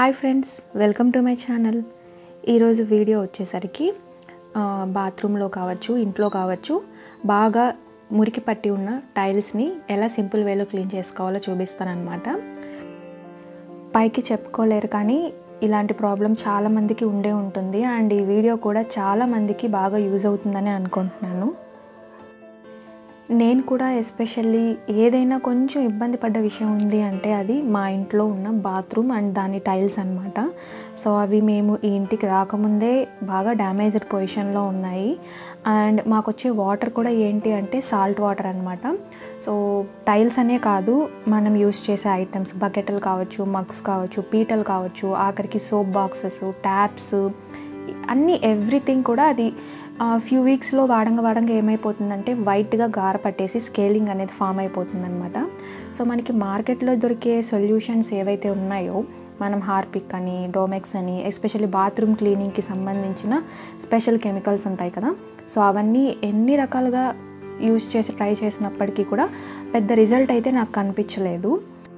hi friends welcome to my channel ఈరోజు video వచ్చేసరికి ఆ, బాత్రూంలో కావచ్చు ఇంట్లో కావచ్చు బాగా మురికి పట్టి ఉన్న టైల్స్ని ఎలా సింపుల్ వేలో క్లీన్ చేసుకోవాలో చూపిస్తానమాట పైకి చెప్పుకోలేరు కానీ ఇలాంటి ప్రాబ్లం చాలా మందికి ఉండే ఉంటుంది అండ్ ఈ వీడియో కూడా చాలా మందికి బాగా యూజ్ అవుతుందని అనుకుంటున్నాను నేను కూడా ఎస్పెషల్లీ ఏదైనా కొంచెం ఇబ్బంది పడ్డ విషయం ఉంది అంటే అది మా ఇంట్లో ఉన్న బాత్రూమ్ అండ్ దాని టైల్స్ అనమాట సో అవి మేము ఈ ఇంటికి రాకముందే బాగా డ్యామేజ్డ్ పొజిషన్లో ఉన్నాయి అండ్ మాకు వచ్చే వాటర్ కూడా ఏంటి అంటే సాల్ట్ వాటర్ అనమాట సో టైల్స్ అనే కాదు మనం యూస్ చేసే ఐటమ్స్ బకెట్లు కావచ్చు మగ్స్ కావచ్చు పీటలు కావచ్చు ఆఖరికి సోప్ బాక్సెస్ ట్యాప్స్ అన్నీ ఎవ్రీథింగ్ కూడా అది ఫ్యూ వీక్స్లో వాడంగా వాడంగా ఏమైపోతుందంటే వైట్గా గార పట్టేసి స్కేలింగ్ అనేది ఫామ్ అయిపోతుంది అనమాట సో మనకి మార్కెట్లో దొరికే సొల్యూషన్స్ ఏవైతే ఉన్నాయో మనం హార్పిక్ అని డోమెక్స్ అని ఎస్పెషల్లీ బాత్రూమ్ క్లీనింగ్కి సంబంధించిన స్పెషల్ కెమికల్స్ ఉంటాయి కదా సో అవన్నీ ఎన్ని రకాలుగా యూస్ చేసి ట్రై చేసినప్పటికీ కూడా పెద్ద రిజల్ట్ అయితే నాకు కనిపించలేదు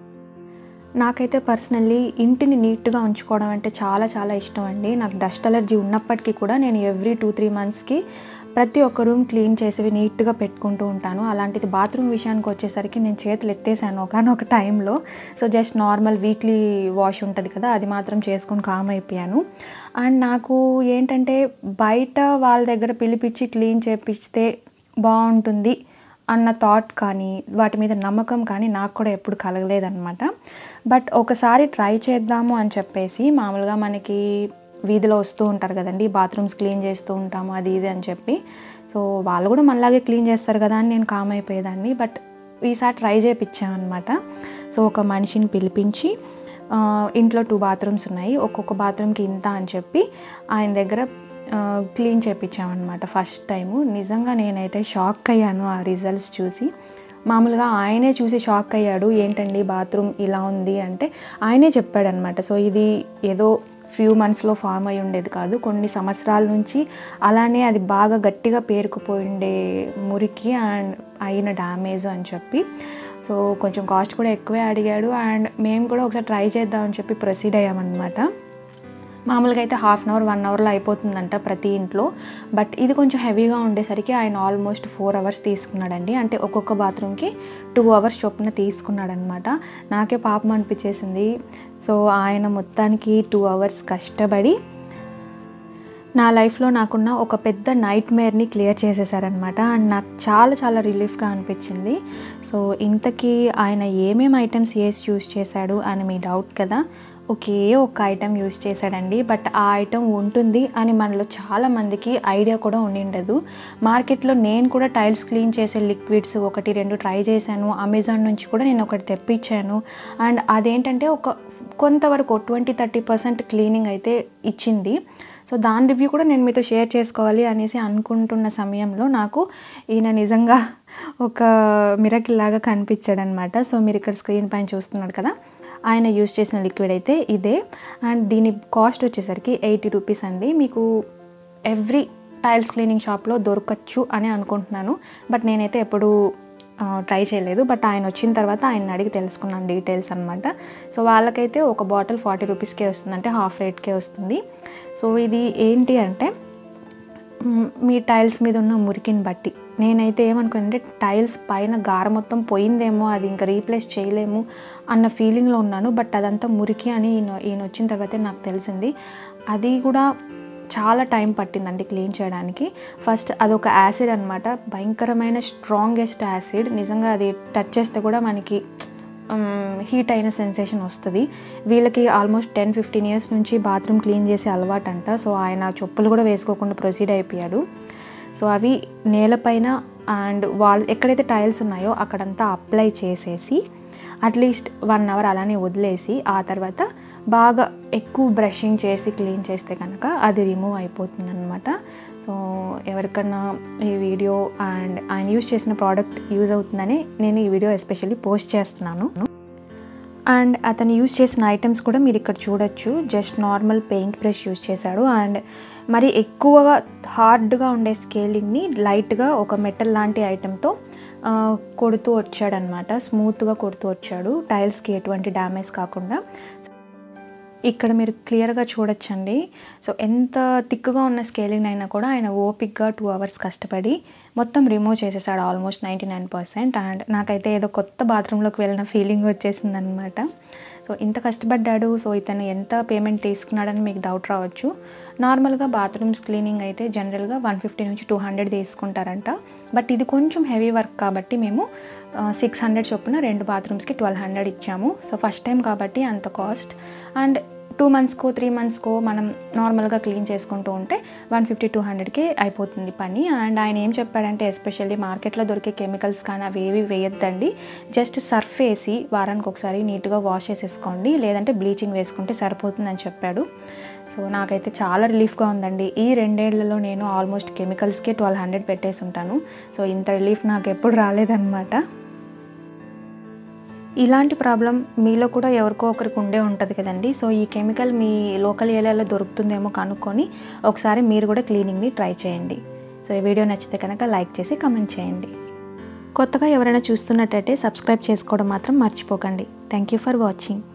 నాకైతే పర్సనల్లీ ఇంటిని నీట్గా ఉంచుకోవడం అంటే చాలా చాలా ఇష్టం అండి నాకు డస్ట్ అలర్జీ ఉన్నప్పటికీ కూడా నేను ఎవ్రీ టూ త్రీ మంత్స్కి ప్రతి ఒక్క రూమ్ క్లీన్ చేసేవి నీట్గా పెట్టుకుంటూ ఉంటాను అలాంటిది బాత్రూమ్ విషయానికి వచ్చేసరికి నేను చేతులు ఎత్తేసాను ఒకనొక టైంలో so just normal weekly wash ఉంటుంది కదా అది మాత్రం చేసుకొని కామ్ అయిపోయాను అండ్ నాకు ఏంటంటే బయట వాళ్ళ దగ్గర పిలిపించి క్లీన్ చేపిస్తే బాగుంటుంది అన్న థాట్ కానీ వాటి మీద నమ్మకం కానీ నాకు కూడా ఎప్పుడు కలగలేదన్నమాట బట్ ఒకసారి ట్రై చేద్దాము అని చెప్పేసి మామూలుగా మనకి వీధిలో వస్తూ ఉంటారు కదండి బాత్రూమ్స్ క్లీన్ చేస్తూ ఉంటాము అది ఇది అని చెప్పి సో వాళ్ళు కూడా మనలాగే క్లీన్ చేస్తారు కదా అని నేను కామ్ అయిపోయేదాన్ని బట్ ఈసారి ట్రై చేయించామన్నమాట సో ఒక మనిషిని పిలిపించి ఆ, ఇంట్లో టూ బాత్రూమ్స్ ఉన్నాయి ఒక్కొక్క బాత్రూమ్కి ఇంత అని చెప్పి ఆయన దగ్గర ఆ, క్లీన్ చేయించామన్నమాట ఫస్ట్ టైము నిజంగా నేనైతే షాక్ అయ్యాను ఆ రిజల్ట్స్ చూసి మామూలుగా ఆయనే చూసి షాక్ అయ్యాడు ఏంటండి బాత్రూమ్ ఇలా ఉంది అంటే ఆయనే చెప్పాడనమాట సో ఇది ఏదో ఫ్యూ మంత్స్లో ఫామ్ అయి ఉండేది కాదు కొన్ని సంవత్సరాల నుంచి అలానే అది బాగా గట్టిగా పేరుకుపోయిండే మురికి అండ్ అయిన డ్యామేజ్ అని చెప్పి సో కొంచెం కాస్ట్ కూడా ఎక్కువే అడిగాడు అండ్ మేము కూడా ఒకసారి ట్రై చేద్దామని చెప్పి ప్రొసీడ్ అయ్యామన్నమాట మామూలుగా అయితే హాఫ్ అన్ అవర్ వన్ అవర్లో అయిపోతుందంట ప్రతి ఇంట్లో బట్ ఇది కొంచెం హెవీగా ఉండేసరికి ఆయన ఆల్మోస్ట్ ఫోర్ అవర్స్ తీసుకున్నాడండి అంటే ఒక్కొక్క బాత్రూమ్కి టూ అవర్స్ చొప్పున తీసుకున్నాడనమాట నాకే పాపం అనిపించేసింది సో ఆయన మొత్తానికి టూ అవర్స్ కష్టపడి నా లైఫ్లో నాకున్న ఒక పెద్ద నైట్ మేర్ని క్లియర్ చేసేసారనమాట అండ్ నాకు చాలా చాలా రిలీఫ్గా అనిపించింది సో ఇంతకీ ఆయన ఏమేమి ఐటమ్స్ వేసి యూస్ చేశాడు అని మీ డౌట్ కదా ఒకే ఒక ఐటెం యూస్ చేశాడండి బట్ ఆ ఐటెం ఉంటుంది అని మనలో చాలా మందికి ఐడియా కూడా ఉండిండదు మార్కెట్లో నేను కూడా టైల్స్ క్లీన్ చేసే లిక్విడ్స్ ఒకటి రెండు ట్రై చేశాను అమెజాన్ నుంచి కూడా నేను ఒకటి తెప్పించాను అండ్ అదేంటంటే ఒక కొంతవరకు ట్వంటీ థర్టీ పర్సెంట్ క్లీనింగ్ అయితే ఇచ్చింది సో దాని రివ్యూ కూడా నేను మీతో షేర్ చేసుకోవాలి అనేసి అనుకుంటున్న సమయంలో నాకు ఈయన నిజంగా ఒక మిరకిల్ లాగా కనిపించాడు అనమాట సో మీరు ఇక్కడ స్క్రీన్ పైన చూస్తున్నారు కదా ఆయన యూస్ చేసిన లిక్విడ్ అయితే ఇదే అండ్ దీని కాస్ట్ వచ్చేసరికి ఎయిటీ రూపీస్ అండి మీకు ఎవ్రీ టైల్స్ క్లీనింగ్ షాప్లో దొరకచ్చు అని అనుకుంటున్నాను బట్ నేనైతే ఎప్పుడు ట్రై చేయలేదు బట్ ఆయన వచ్చిన తర్వాత ఆయన అడిగి తెలుసుకున్నాను డీటెయిల్స్ అనమాట సో వాళ్ళకైతే ఒక బాటిల్ ఫార్టీ రూపీస్కే వస్తుంది అంటే హాఫ్ రేట్కే వస్తుంది సో ఇది ఏంటి అంటే మ్, మీ టైల్స్ మీద ఉన్న మురికిని బట్టి నేనైతే ఏమనుకున్నానంటే టైల్స్ పైన గార మొత్తం పోయిందేమో అది ఇంకా రీప్లేస్ చేయలేము అన్న ఫీలింగ్లో ఉన్నాను బట్ అదంతా మురికి అని ఈయన ఈయన వచ్చిన తర్వాతే నాకు తెలిసింది అది కూడా చాలా టైం పట్టిందండి క్లీన్ చేయడానికి ఫస్ట్ అదొక యాసిడ్ అనమాట భయంకరమైన స్ట్రాంగెస్ట్ యాసిడ్ నిజంగా అది టచ్ చేస్తే కూడా మనకి హీట్ అయిన సెన్సేషన్ వస్తుంది వీళ్ళకి ఆల్మోస్ట్ టెన్ ఫిఫ్టీన్ ఇయర్స్ నుంచి బాత్రూమ్ క్లీన్ చేసే అలవాటు అంట సో ఆయన చెప్పులు కూడా వేసుకోకుండా ప్రొసీడ్ అయిపోయాడు సో అవి నేలపైన అండ్ వాల్ ఎక్కడైతే టైల్స్ ఉన్నాయో అక్కడంతా అప్లై చేసేసి అట్లీస్ట్ వన్ అవర్ అలానే వదిలేసి ఆ తర్వాత బాగా ఎక్కువ బ్రషింగ్ చేసి క్లీన్ చేస్తే కనుక అది రిమూవ్ అయిపోతుంది అనమాట సో ఎవరికన్నా ఈ వీడియో అండ్ ఆయన యూజ్ చేసిన ప్రోడక్ట్ యూజ్ అవుతుందని నేను ఈ వీడియో ఎస్పెషల్లీ పోస్ట్ చేస్తున్నాను అండ్ అతను యూజ్ చేసిన ఐటమ్స్ కూడా మీరు ఇక్కడ చూడొచ్చు just normal paint brush use చేశాడు అండ్ మరి ఎక్కువగా హార్డ్గా ఉండే స్కేలింగ్ని లైట్గా ఒక మెటల్ లాంటి ఐటెంతో కొడుతూ వచ్చాడనమాట స్మూత్గా కొడుతూ వచ్చాడు టైల్స్కి ఎటువంటి డ్యామేజ్ కాకుండా ఇక్కడ మీరు క్లియర్గా చూడొచ్చండి సో ఎంత థిక్గా ఉన్న స్కేలింగ్ అయినా కూడా ఆయన ఓపిక్గా టూ అవర్స్ కష్టపడి మొత్తం రిమూవ్ చేసేసాడు almost ninety nine percent and నాకైతే ఏదో కొత్త బాత్రూంలోకి వెళ్ళిన ఫీలింగ్ వచ్చేసింది అనమాట సో ఇంత కష్టపడ్డాడు సో ఇతను ఎంత పేమెంట్ తీసుకున్నాడని మీకు డౌట్ రావచ్చు నార్మల్గా బాత్రూమ్స్ క్లీనింగ్ అయితే జనరల్గా వన్ ఫిఫ్టీ నుంచి టూ హండ్రెడ్ తీసుకుంటారంట బట్ ఇది కొంచెం హెవీ వర్క్ కాబట్టి మేము సిక్స్ హండ్రెడ్ చొప్పున రెండు బాత్రూమ్స్కి ట్వెల్వ్ హండ్రెడ్ ఇచ్చాము సో ఫస్ట్ టైం కాబట్టి అంత కాస్ట్ అండ్ టూ మంత్స్కో త్రీ మంత్స్కో మనం నార్మల్గా క్లీన్ చేసుకుంటూ ఉంటే వన్ ఫిఫ్టీ టూ హండ్రెడ్కి అయిపోతుంది పని అండ్ ఆయన ఏం చెప్పాడంటే ఎస్పెషల్లీ మార్కెట్లో దొరికే కెమికల్స్ కానీ అవి ఏవి వేయొద్దండి జస్ట్ సర్ఫ్ వేసి వారానికి ఒకసారి నీట్గా వాష్ చేసేసుకోండి లేదంటే బ్లీచింగ్ వేసుకుంటే సరిపోతుందని చెప్పాడు సో నాకైతే చాలా రిలీఫ్గా ఉందండి ఈ రెండేళ్లలో నేను ఆల్మోస్ట్ కెమికల్స్కే ట్వెల్వ్ హండ్రెడ్ పెట్టేసి ఉంటాను సో ఇంత రిలీఫ్ నాకు ఎప్పుడు రాలేదన్నమాట ఇలాంటి ప్రాబ్లం మీలో కూడా ఎవరికో ఒకరికి ఉండే ఉంటుంది కదండి సో ఈ కెమికల్ మీ లోకల్ ఏరియాలో దొరుకుతుందేమో కనుక్కొని ఒకసారి మీరు కూడా క్లీనింగ్ని ట్రై చేయండి సో ఈ వీడియో నచ్చితే కనుక లైక్ చేసి కమెంట్ చేయండి కొత్తగా ఎవరైనా చూస్తున్నట్టయితే సబ్స్క్రైబ్ చేసుకోవడం మాత్రం మర్చిపోకండి థ్యాంక్ యూ ఫర్ వాచింగ్